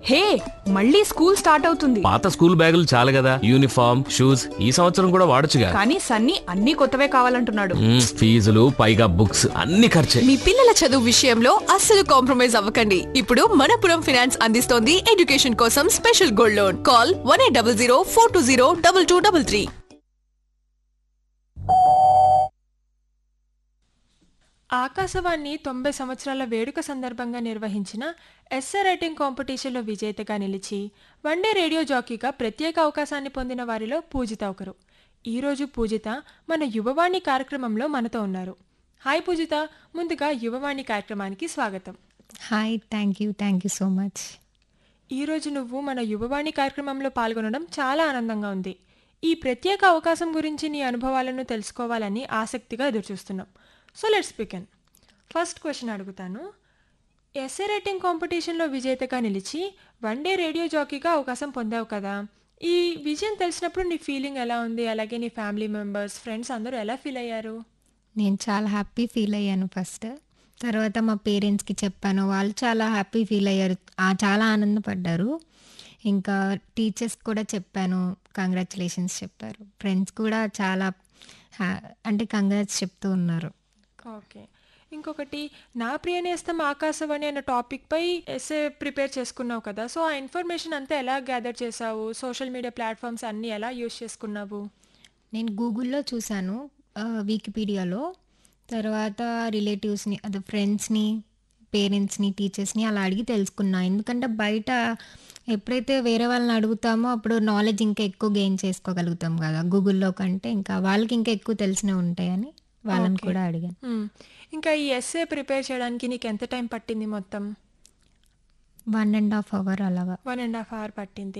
హే మళ్ళీ school start అవుతుంది పాత స్కూల్ బ్యాగులు చాలు కదా యూనిఫామ్ షూస్ ఈ సంవత్సరం కూడా వాడొచ్చుగా కానీ సన్నీ అన్ని కొత్తవే కావాలంటున్నాడు మ్మ్, ఫీజులు పైగా బుక్స్ అన్ని ఖర్చే మీ పిల్లల చదువు విషయంలో అస్సలు కాంప్రమైజ్ అవ్వకండి ఇప్పుడు మనపురం ఫినాన్స్ అందిస్తోంది ఎడ్యుకేషన్ కోసం special gold loan call one eight double zero four two zero double two double three Akashvani తొంభై సంవత్సరాల వేడుక సందర్భంగా నిర్వహించిన ఎస్ఏ రైటింగ్ కాంపిటీషన్లో విజేతగా నిలిచి వన్డే రేడియో జాకీగా ప్రత్యేక అవకాశాన్ని పొందిన వారిలో పూజిత ఒకరు ఈరోజు పూజిత మన యువవాణి కార్యక్రమంలో మనతో ఉన్నారు హాయ్ పూజిత ముందుగా యువవాణి కార్యక్రమానికి స్వాగతం hi thank you thank you so much ఈరోజు నువ్వు మన యువవాణి కార్యక్రమంలో పాల్గొనడం చాలా ఆనందంగా ఉంది ఈ ప్రత్యేక అవకాశం గురించి నీ అనుభవాలను తెలుసుకోవాలని ఆసక్తిగా ఎదురుచూస్తున్నాం so let's begin first question అడుగుతాను ఎస్ఏ రైటింగ్ కాంపిటీషన్లో విజేతగా నిలిచి వన్ డే రేడియో జాకీగా అవకాశం పొందావు కదా ఈ విజయం తెలిసినప్పుడు నీ ఫీలింగ్ ఎలా ఉంది అలాగే నీ ఫ్యామిలీ మెంబర్స్ ఫ్రెండ్స్ అందరూ ఎలా ఫీల్ అయ్యారు నేను చాలా హ్యాపీ ఫీల్ అయ్యాను ఫస్ట్ తర్వాత మా పేరెంట్స్కి చెప్పాను వాళ్ళు చాలా హ్యాపీ ఫీల్ అయ్యారు ఆ, చాలా ఆనందపడ్డారు ఇంకా టీచర్స్ కూడా చెప్పాను కంగ్రాచులేషన్స్ చెప్పారు ఫ్రెండ్స్ కూడా చాలా హ్యా- అంటే కంగ్రాట్స్ చెప్తూ ఉన్నారు ఓకే ఇంకొకటి నా ప్రియ నేస్తం ఆకాశవాణి అనే టాపిక్పై ఎస్ఏ ప్రిపేర్ చేసుకున్నావు కదా సో ఆ ఇన్ఫర్మేషన్ అంతా ఎలా గ్యాదర్ చేసావు సోషల్ మీడియా ప్లాట్ఫామ్స్ అన్నీ ఎలా యూస్ చేసుకున్నావు నేను గూగుల్లో చూశాను ఆ, వికీపీడియాలో తర్వాత రిలేటివ్స్ని అదే ఫ్రెండ్స్ని పేరెంట్స్ని టీచర్స్ని అలా అడిగి తెలుసుకున్నా ఎందుకంటే బయట ఎప్పుడైతే వేరే వాళ్ళని అడుగుతామో అప్పుడు నాలెడ్జ్ ఇంకా ఎక్కువ గెయిన్ చేసుకోగలుగుతాం కదా గూగుల్లో కంటే ఇంకా వాళ్ళకి ఇంకా ఎక్కువ తెలిసినవి ఉంటాయని వాళ్ళని Okay. కూడా అడిగాను మ్మ్. ఇంకా ఈ ఎస్ఏ ప్రిపేర్ చేయడానికి నీకు ఎంత టైం పట్టింది మొత్తం వన్ అండ్ హాఫ్ అవర్ అలాగా వన్ అండ్ హాఫ్ అవర్ పట్టింది